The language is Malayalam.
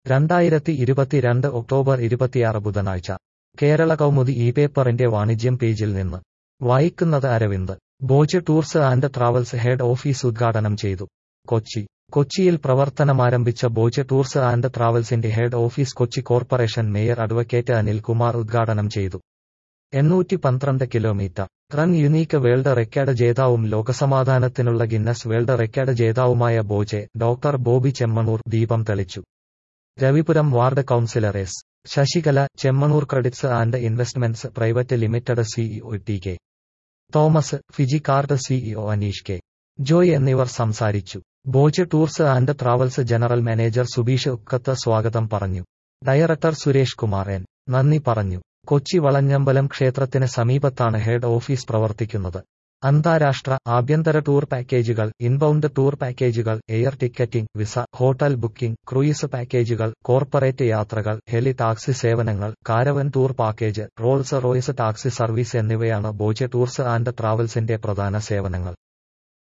രണ്ടായിരത്തി ഇരുപത്തിരണ്ട് ഒക്ടോബർ ഇരുപത്തിയാറ് ബുധനാഴ്ച കേരള കൗമുദി ഈ പേപ്പറിന്റെ വാണിജ്യം പേജിൽ നിന്ന് വായിക്കുന്നത് Aravind Boche tours and travels head office ഉദ്ഘാടനം ചെയ്തു കൊച്ചി കൊച്ചിയിൽ പ്രവർത്തനമാരംഭിച്ച ബോജ് ടൂർസ് ആൻഡ് ട്രാവൽസിന്റെ head office Kochi corporation mayor advocate Anil Kumar ഉദ്ഘാടനം ചെയ്തു എണ്ണൂറ്റി പന്ത്രണ്ട് kilometre run unique world record ജേതാവും ലോകസമാധാനത്തിനുള്ള ഗിന്നസ് വേൾഡ് റെക്കോർഡ് ജേതാവുമായ ബോജെ ഡോക്ടർ ബോബി ചെമ്മണൂർ ദീപം തെളിച്ചു Ravipuram ward councillor S Sasikala Chemmanur credits and investments private limited CEO T K Thomas ഫിജി card CEO Aneesh K Joy എന്നിവർ സംസാരിച്ചു Boche tours and travels general manager Subeesh Ukkath സ്വാഗതം പറഞ്ഞു ഡയറക്ടർ സുരേഷ് കുമാർ എൻ നന്ദി പറഞ്ഞു കൊച്ചി വളഞ്ഞമ്പലം ക്ഷേത്രത്തിന് സമീപത്താണ് ഹെഡ് ഓഫീസ് പ്രവർത്തിക്കുന്നത് അന്താരാഷ്ട്ര ആഭ്യന്തര ടൂർ പാക്കേജുകൾ ഇൻബൌണ്ട് ടൂർ പാക്കേജുകൾ air ticketing visa hotel booking cruise പാക്കേജുകൾ കോർപ്പറേറ്റ് യാത്രകൾ ഹെലി ടാക്സി സേവനങ്ങൾ caravan tour package Rolls Royce taxi service എന്നിവയാണ് ബോജെ ടൂർസ് ആൻഡ് ട്രാവൽസിന്റെ പ്രധാന സേവനങ്ങൾ